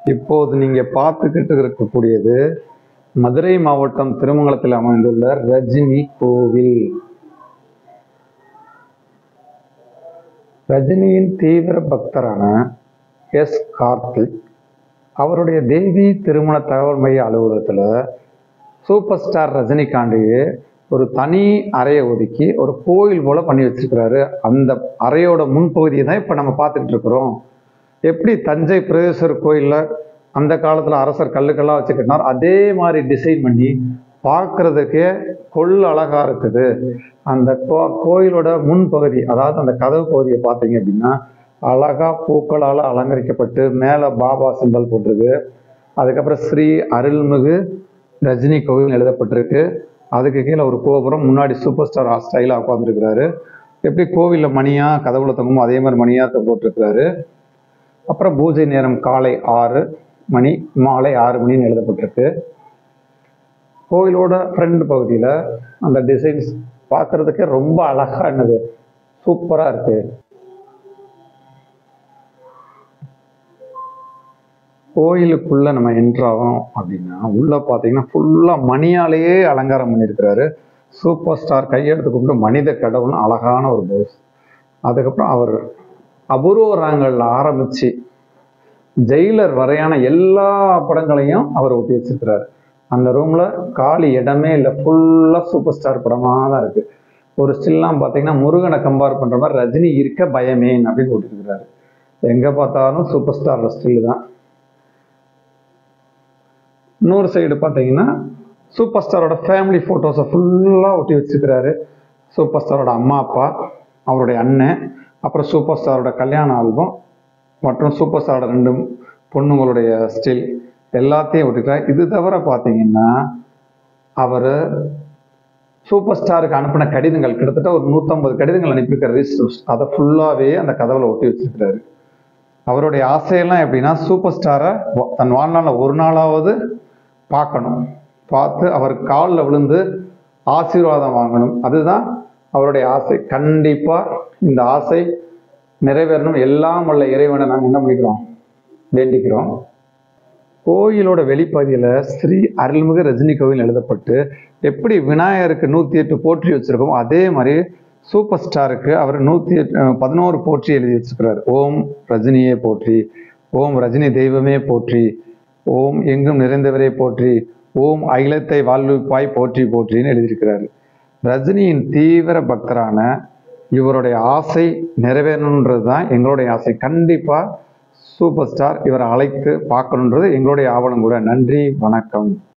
இப்போது நீங்க பார்த்துக்கிட்டு இருக்கக்கூடியது மதுரை மாவட்டம் திருமங்கலத்தில் அமைந்துள்ள ரஜினி கோவில் ரஜினியின் தீவிர பக்தரான எஸ் கார்த்திக் அவருடைய தேவி திருமண தகவல் மைய அலுவலகத்தில் சூப்பர் ஸ்டார் ரஜினிகாந்தையே ஒரு தனி அறையை ஒதுக்கி ஒரு கோயில் போல பண்ணி வச்சிருக்கிறாரு அந்த அறையோட முன்பகுதியை தான் இப்போ நம்ம பார்த்துக்கிட்டு இருக்கிறோம் எப்படி தஞ்சை பிரதேஸ்வரர் கோயிலில் அந்த காலத்தில் அரசர் கல்லுக்கெல்லாம் வச்சுக்கிட்டார் அதே மாதிரி டிசைன் பண்ணி பார்க்கறதுக்கே கொள்ள அழகா இருக்குது அந்த கோ கோயிலோட முன்பகுதி அதாவது அந்த கதவு பகுதியை பார்த்தீங்க அப்படின்னா அழகா பூக்களால் அலங்கரிக்கப்பட்டு மேலே பாபா சிம்பல் போட்டிருக்கு அதுக்கப்புறம் ஸ்ரீ அருள்மிகு ரஜினி கோவில் எழுதப்பட்டிருக்கு அதுக்கு கீழே ஒரு கோபுரம் முன்னாடி சூப்பர் ஸ்டார் ஸ்டைலாக உட்காந்துருக்கிறாரு எப்படி கோவிலில் மணியா கதவுல தொங்குமோ அதே மாதிரி மணியா போட்டிருக்கிறாரு அப்புறம் பூஜை நேரம் காலை ஆறு மணி மாலை ஆறு மணின்னு எழுதப்பட்டிருக்கு கோவிலோட ஃப்ரண்ட் பகுதியில் அந்த டிசைன்ஸ் பார்க்கறதுக்கே ரொம்ப அழகா என்னது சூப்பராக இருக்கு கோயிலுக்குள்ள நம்ம என்ட்ராகும் அப்படின்னா உள்ள பார்த்தீங்கன்னா ஃபுல்லாக மணியாலேயே அலங்காரம் பண்ணியிருக்கிறாரு சூப்பர் ஸ்டார் கையெடுத்து கும்பிட்டு மனித கடவுள்னு அழகான ஒரு போஸ் அதுக்கப்புறம் அவர் அபூர்வ ராங்கல்ல ஆரம்பிச்சு ஜெயிலர் வரையான எல்லா படங்களையும் அவர் ஒட்டி வச்சிருக்கிறாரு அந்த ரூம்ல காலி இடமே இல்லை ஃபுல்லா சூப்பர் ஸ்டார் படமா தான் இருக்கு ஒரு ஸ்டில்லாம் பார்த்தீங்கன்னா முருகனை கம்பேர் பண்ற மாதிரி ரஜினி இருக்க பயமேன் அப்படின்னு ஒட்டிருக்கிறாரு எங்க பார்த்தாலும் சூப்பர் ஸ்டார் ஸ்டில் தான் இன்னொரு சைடு பார்த்தீங்கன்னா சூப்பர் ஸ்டாரோட ஃபேமிலி ஃபோட்டோஸை ஃபுல்லாக ஒட்டி வச்சிருக்கிறாரு சூப்பர் ஸ்டாரோட அம்மா அப்பா அவருடைய அண்ணன் அப்புறம் சூப்பர் ஸ்டாரோட கல்யாண ஆல்பம் மற்றும் சூப்பர் ஸ்டாரோட ரெண்டு பொண்ணுங்களுடைய ஸ்டில் எல்லாத்தையும் ஒட்டிருக்காரு இது தவிர பார்த்தீங்கன்னா அவர் சூப்பர் ஸ்டாருக்கு அனுப்பின கடிதங்கள் கிட்டத்தட்ட ஒரு நூற்றம்பது கடிதங்கள் அனுப்பியிருக்காரு ரிஜிஸ்டர்ஸ் அதை ஃபுல்லாகவே அந்த கதவுல ஒட்டி வச்சிருக்கிறாரு அவருடைய ஆசையெல்லாம் எப்படின்னா சூப்பர் ஸ்டாரை தன் வாழ்நாளில் ஒரு நாளாவது பார்க்கணும் பார்த்து அவர் காலில் விழுந்து ஆசீர்வாதம் வாங்கணும் அதுதான் அவருடைய ஆசை கண்டிப்பாக இந்த ஆசை நிறைவேறணும் எல்லாம் உள்ள இறைவனை நாங்கள் என்ன பண்ணிக்கிறோம் வேண்டிக்கிறோம் கோயிலோட வெளிப்பகுதியில் ஸ்ரீ அருள்மிகு ரஜினி கோவில் எழுதப்பட்டு எப்படி விநாயகருக்கு நூற்றி எட்டு போற்றி வச்சிருக்கோம் அதே மாதிரி சூப்பர் ஸ்டாருக்கு அவர் நூற்றி எட்டு பதினோரு போற்றி எழுதி வச்சிருக்கிறார் ஓம் ரஜினியே போற்றி ஓம் ரஜினி தெய்வமே போற்றி ஓம் எங்கும் நிறைந்தவரே போற்றி ஓம் அகிலத்தை வாழ்விப்பாய் போற்றி போற்றின்னு எழுதியிருக்கிறாரு ரஜினியின் தீவிர பக்தரான இவருடைய ஆசை நிறைவேறணுன்றது தான் எங்களுடைய ஆசை கண்டிப்பாக சூப்பர் ஸ்டார் இவரை அழைத்து பார்க்கணுன்றது எங்களுடைய ஆவணம் கூட நன்றி வணக்கம்